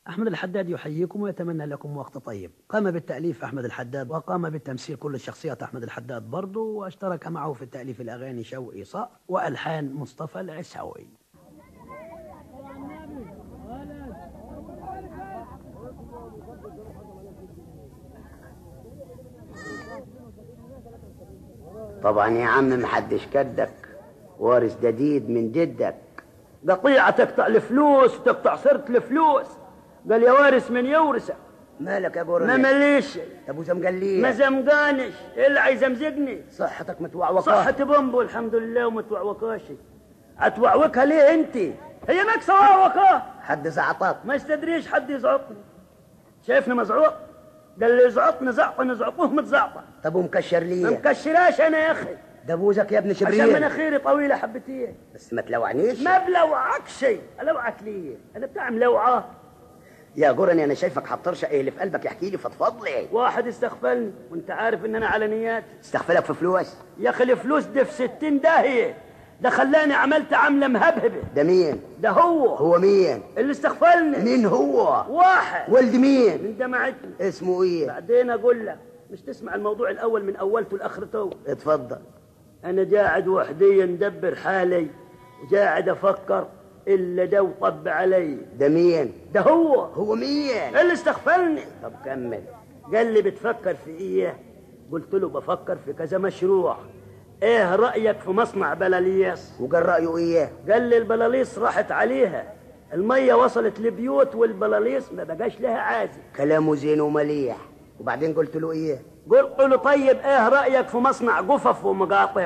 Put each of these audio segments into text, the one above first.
أحمد الحداد يحييكم ويتمنى لكم وقت طيب قام بالتأليف أحمد الحداد وقام بالتمثيل كل الشخصيات أحمد الحداد برضه واشترك معه في التأليف الأغاني شوقي صقر وألحان مصطفى العساوي طبعا يا عم محدش كدك وارث جديد من جدك قطيعة تقطع الفلوس وتقطع سرة الفلوس قال يا وارث من يورثك مالك يا ما جورني مليش ابو زمقليه ما زمقانش إيه اللي عايز يمزقني صحتك متوعوقه صحة بومبو الحمد لله ومتوعوكاش هتوعوكها ليه انت هي ناقصة وعوكاه حد زعطك ما يستدريش حد يزعطني شايفني مزعوق ده اللي يزعطني زعطه نزعطوه متزعطه طب ومكشر ما ليه مكشراش انا يا اخي ده بوزك يا ابن عشان شبرين مناخيري طويله حبتين بس ما تلوعنيش ما بلوعك شيء الوعك ليه انا بتاع ملوعه يا جورني انا شايفك حطرش ايه اللي في قلبك يحكي لي فضفض لي واحد استغفلني وانت عارف ان انا على نياتي استغفلك في فلوس يا اخي الفلوس دي في ستين داهيه ده خلاني عملت عمله مهبهبه ده مين ده هو هو مين اللي استغفلني مين هو واحد ولد مين من جماعتنا اسمه ايه بعدين اقول لك مش تسمع الموضوع الاول من اولته لاخرته اتفضل انا قاعد وحدي ندبر حالي وقاعد افكر الا ده وطب علي ده مين ده هو هو مين اللي استغفلني طب كمل قال لي بتفكر في ايه قلت له بفكر في كذا مشروع ايه رايك في مصنع بلاليس وقال رايه ايه قال لي البلاليس راحت عليها الميه وصلت لبيوت والبلاليس ما بقاش لها عازل كلامه زين ومليح وبعدين قلت له ايه قلت له طيب ايه رايك في مصنع قفف ومقاطف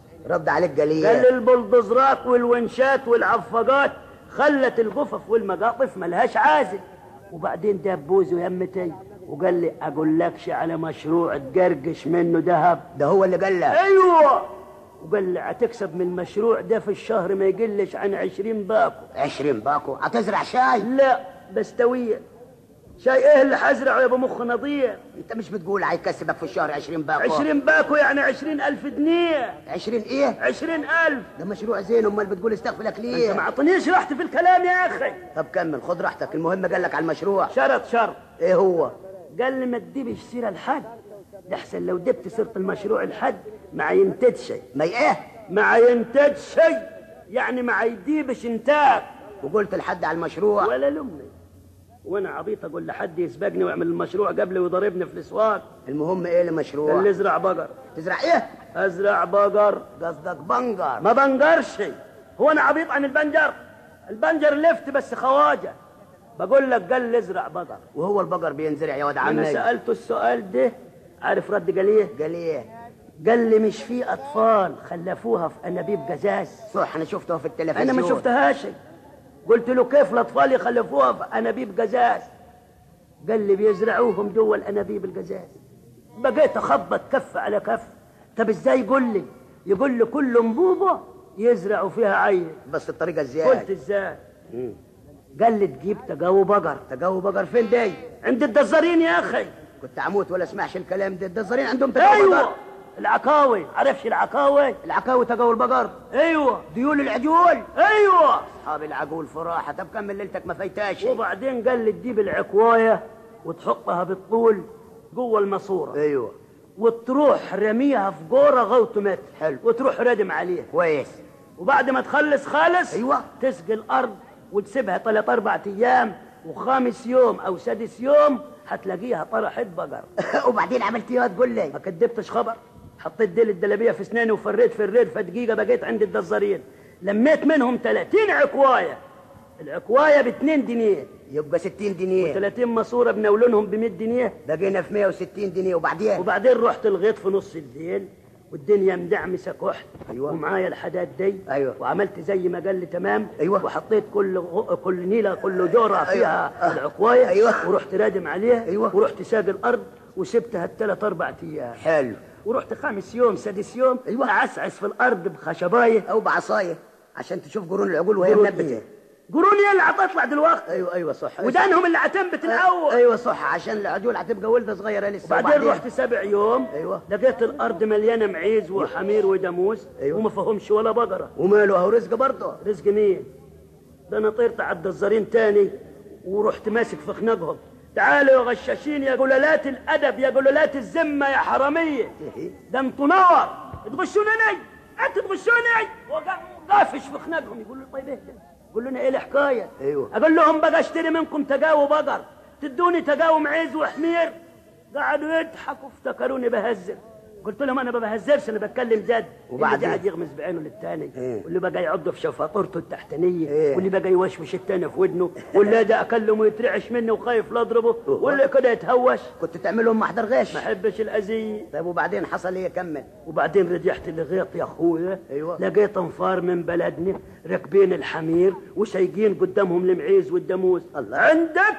رد عليك قال قال لي ايه البلدوزرات والونشات والعفقات خلت القفف والمقاطف ملهاش عازل وبعدين داب بوزه يمتي وقال لي اقول لكش على مشروع تقرقش منه ذهب ده هو اللي قال لك ايوه وقال لي هتكسب من المشروع ده في الشهر ما يقلش عن عشرين باكو عشرين باكو هتزرع شاي لا بستوية شاي ايه اللي حزرعه يا ابو مخ نضيع انت مش بتقول هيكسبك في الشهر عشرين باكو عشرين باكو يعني عشرين الف جنيه عشرين ايه عشرين الف ده مشروع زين امال بتقول استغفلك انت ليه ما عطنيش رحت في الكلام يا اخي طب كمل خد راحتك المهم قال لك على المشروع شرط شرط ايه هو قال لي ما تديبش سيرة لحد ده احسن لو دبت سيرة المشروع لحد ما ينتج شيء ما ايه ما ينتج شيء يعني ما يديبش انتاج وقلت لحد على المشروع ولا لمني وانا عبيط اقول لحد يسبقني ويعمل المشروع قبل ويضربني في الاسواق المهم ايه قال لي المشروع ازرع بقر تزرع ايه ازرع بقر قصدك بنجر ما بنجرش هو انا عبيط عن البنجر البنجر لفت بس خواجه بقول لك قال لي ازرع بقر وهو البقر بينزرع يا واد انا عمي سالته السؤال ده عارف رد قال ايه قال ايه قال لي مش في اطفال خلفوها في انابيب جزاز صح انا شفته في التلفزيون انا ما شفتهاش قلت له كيف الاطفال يخلفوها في انابيب جزاز قال لي بيزرعوهم جوا الانابيب الجزاز بقيت اخبط كف على كف طب ازاي يقول لي يقول لي كل انبوبه يزرعوا فيها عيل بس الطريقه ازاي قلت ازاي قال لي تجيب تجاو بقر تجاو بقر فين دي عند الدزارين يا اخي كنت اموت ولا اسمعش الكلام ده الدزارين عندهم تجاو ايوه بقر العكاوي عرفش العكاوي العكاوي تجاو البقر ايوه ديول العجول ايوه اصحاب العقول فراحه طب كمل ليلتك ما فايتاش وبعدين قال لي تجيب العكوايه وتحطها بالطول جوه الماسوره ايوه وتروح رميها في جوره غوط متر حلو. وتروح ردم عليها كويس وبعد ما تخلص خالص أيوة. تسقي الارض وتسيبها ثلاث اربع ايام وخامس يوم او سادس يوم هتلاقيها طرحت بقر وبعدين عملت ايه تقول لي ما كدبتش خبر حطيت ديل الدلبيه في اسناني وفريت في الريد فدقيقه بقيت عند الدزارين لميت منهم 30 عكوايه العكوايه ب 2 جنيه يبقى 60 جنيه و30 ماسوره بنولونهم ب 100 جنيه بقينا في 160 جنيه وبعدين وبعدين رحت الغيط في نص الليل والدنيا مدعمسه كحل أيوة. ومعايا الحداد دي أيوة. وعملت زي ما قال لي تمام أيوة. وحطيت كل غ... كل نيله كل جوره فيها أيوة. العكوايه أيوة. ورحت رادم عليها أيوة. ورحت ساق الارض وسبتها الثلاث اربع ايام حلو ورحت خامس يوم سادس يوم أيوة. اعسعس في الارض بخشبايه او بعصايه عشان تشوف قرون العقول وهي قرون منبته إيه؟ قروني اللي هتطلع دلوقتي ايوه ايوه صح ودانهم اللي هتنبت الاول ايوه صح عشان العجول هتبقى ولده صغيره لسه وبعدين رحت سبع يوم أيوة. لقيت الارض مليانه معيز وحمير وداموس أيوة. وما فهمش ولا بقره وماله اهو رزق برضه رزق مين ده انا طيرت على الدزارين تاني ورحت ماسك في خناقهم تعالوا يا غشاشين يا جلالات الادب يا جلالات الذمه يا حراميه ده انتوا نار تغشونني انتوا تغشوني وقافش في خناقهم يقولوا طيب اهدى يقول لنا ايه الحكايه أيوة. اقول لهم بقى اشتري منكم تجاو بقر تدوني تجاو معيز وحمير قعدوا يضحكوا افتكروني بهزر قلت لهم انا ما بهزرش انا بتكلم جد وبعدين؟ اللي قاعد يغمز بعينه للتاني إيه؟ واللي بقى يعض في شفاطرته التحتانيه إيه؟ واللي بقى يوشوش التاني في ودنه واللي ده اكلمه يترعش مني وخايف لا اضربه واللي كده يتهوش كنت تعمل لهم محضر غش ما احبش الاذيه طيب وبعدين حصل ايه كمل وبعدين رجعت لغيط يا اخويا أيوة. لقيت انفار من بلدنا راكبين الحمير وسايقين قدامهم المعيز والداموس الله. عندك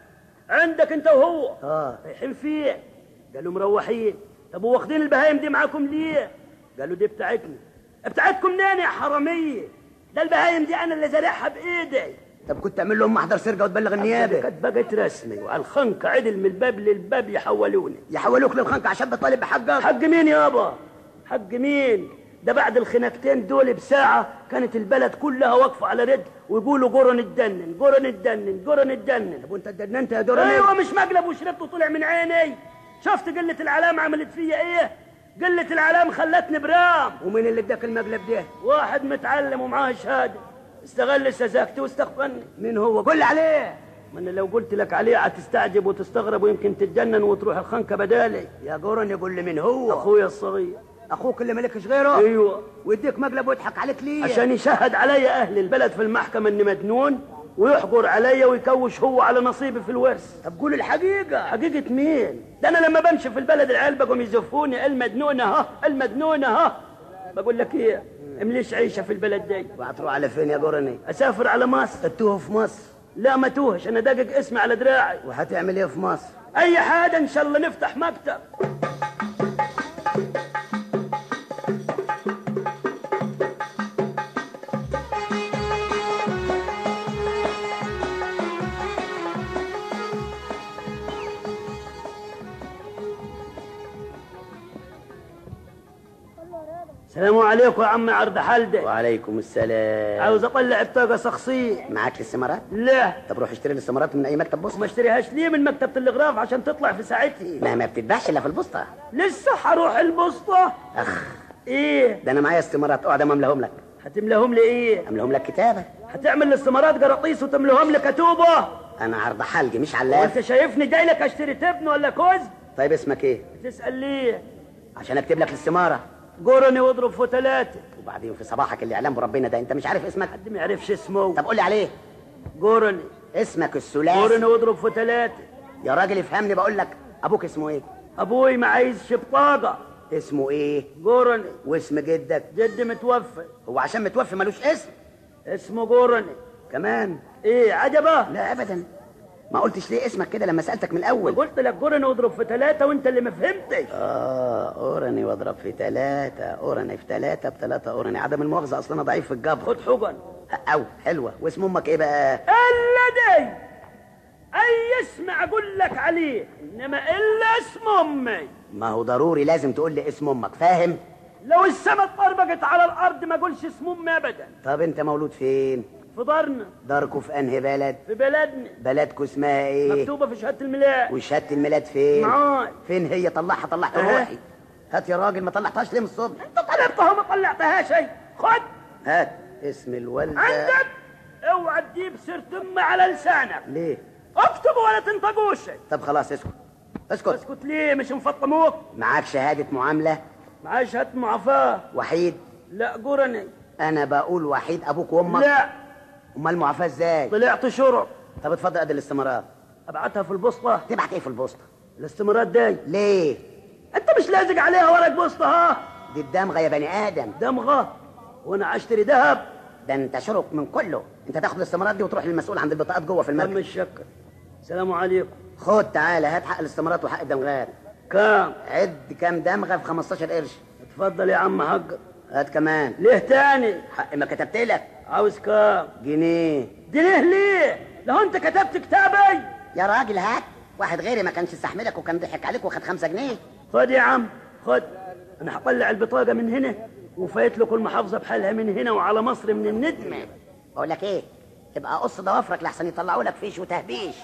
عندك انت وهو اه رايحين فين قالوا مروحين طب واخدين البهايم دي معاكم ليه قالوا دي بتاعتنا بتاعتكم منين يا حراميه ده البهايم دي انا اللي زارعها بايدي طب كنت تعمل لهم محضر سرقه وتبلغ دي النيابه كانت بقت رسمي وعلى الخنقه عدل من الباب للباب يحولوني يحولوك للخنقه عشان بطالب بحقك حق مين يابا حق مين ده بعد الخناقتين دول بساعة كانت البلد كلها واقفة على رجل ويقولوا قرن الدنن قرن الدنن قرن الدنن طب وانت اتدننت يا دوران ايوه مش مقلب وشربت وطلع من عيني شفت قلة العلام عملت فيا ايه قلة العلام خلتني برام ومين اللي اداك المقلب ده واحد متعلم ومعاه شهادة استغل سذاجتي واستغفرني مين هو قول لي عليه ما انا لو قلت لك عليه هتستعجب وتستغرب ويمكن تتجنن وتروح الخنكة بدالي يا جورن يقول لي مين هو اخويا الصغير اخوك اللي ملكش غيره ايوه ويديك مقلب ويضحك عليك ليه عشان يشهد علي اهل البلد في المحكمة اني مجنون ويحجر علي ويكوش هو على نصيبي في الورث طب قول الحقيقه حقيقة مين؟ ده أنا لما بمشي في البلد العيال بقوا يزفوني المجنونة ها المجنونة ها بقول لك إيه؟ مليش عيشة في البلد دي وهتروح على فين يا جورني أسافر على مصر تتوه في مصر لا ما توهش أنا داقق اسمي على دراعي وهتعمل ايه في مصر أي حاجة إن شاء الله نفتح مكتب السلام عليكم يا عم عرض حلدة وعليكم السلام عاوز اطلع بطاقة شخصية معاك الاستمارات لا طب روح اشتري الاستمارات من اي مكتب بوسطه ما اشتريهاش ليه من مكتبة الغراف عشان تطلع في ساعتها ما ما بتتباعش الا في البوسطه لسه هروح البسطة اخ ايه ده انا معايا استمارات اقعد املاهم لك هتملاهم لي ايه املاهم لك كتابه هتعمل الاستمارات قراطيس وتملاهم لي كتوبة انا عرض حلقي مش علاف وانت شايفني جاي لك اشتري تبن ولا كوز طيب اسمك ايه تسأل ليه عشان اكتب لك الاستماره قرني واضرب في ثلاثة وبعدين في صباحك اللي اعلام بربنا ده انت مش عارف اسمك حد ما يعرفش اسمه طب قول لي عليه قرني اسمك قرني الثلاثي واضرب في ثلاثة يا راجل افهمني بقول لك ابوك اسمه ايه ابوي ما عايزش بطاقة اسمه ايه قرني واسم جدك جدي متوفى هو عشان متوفي ملوش اسم اسمه قرني كمان ايه عجبه لا ابدا ما قلتش ليه اسمك كده لما سالتك من الاول قلت لك قرني واضرب في ثلاثة وانت اللي ما فهمتش اه اورني واضرب في ثلاثة اورني في ثلاثة بثلاثة اورني عدم المؤاخذة اصلا انا ضعيف في الجبر خد حقن او حلوة واسم امك ايه بقى الا دي اي اسم اقول لك عليه انما الا اسم امي ما هو ضروري لازم تقول لي اسم امك فاهم لو السما اتطربقت على الارض ما اقولش اسم امي ابدا طب انت مولود فين في دارنا داركوا في انهي بلد في بلدنا بلدكوا اسمها ايه مكتوبه في شهاده الميلاد وشهادة الميلاد فين معاي فين هي طلعها طلعت أه. روحي هات يا راجل ما طلعتهاش ليه من الصبح انت طلبتها وما طلعتها شيء خد هات اسم الوالدة عندك اوعى تجيب سيره امي على لسانك ليه اكتب ولا تنطقوش طب خلاص اسكت اسكت اسكت ليه مش مفطموك معاك شهادة معاملة معايا شهاده معافاه وحيد لا قرني انا بقول وحيد ابوك وامك لا امال المعافاة ازاي طلعت شرب طب اتفضل ادي الاستمارات ابعتها في البوسطه تبعت ايه في البوسطة الاستمارات دي ليه انت مش لازق عليها ورق بوسطه ها دي الدمغة يا بني ادم دمغه وانا اشتري ذهب ده انت شرك من كله انت تاخد الاستمارات دي وتروح للمسؤول عند البطاقات جوه في دم المكتب الشكر السلام عليكم خد تعالى هات حق الاستمارات وحق الدمغات كام عد كام دمغة في 15 قرش اتفضل يا عم حق هات كمان ليه تاني حق ما كتبت لك عاوز كام جنيه دي ليه ليه لو انت كتبت كتابي يا راجل هات واحد غيري ما كانش يستحملك وكان ضحك عليك واخد خمسة جنيه خد يا عم خد انا هطلع البطاقه من هنا وفايت لكم المحافظه بحالها من هنا وعلى مصر من الندم بقول لك ايه ابقى قص ضوافرك لحسن يطلعوا لك فيش وتهبيش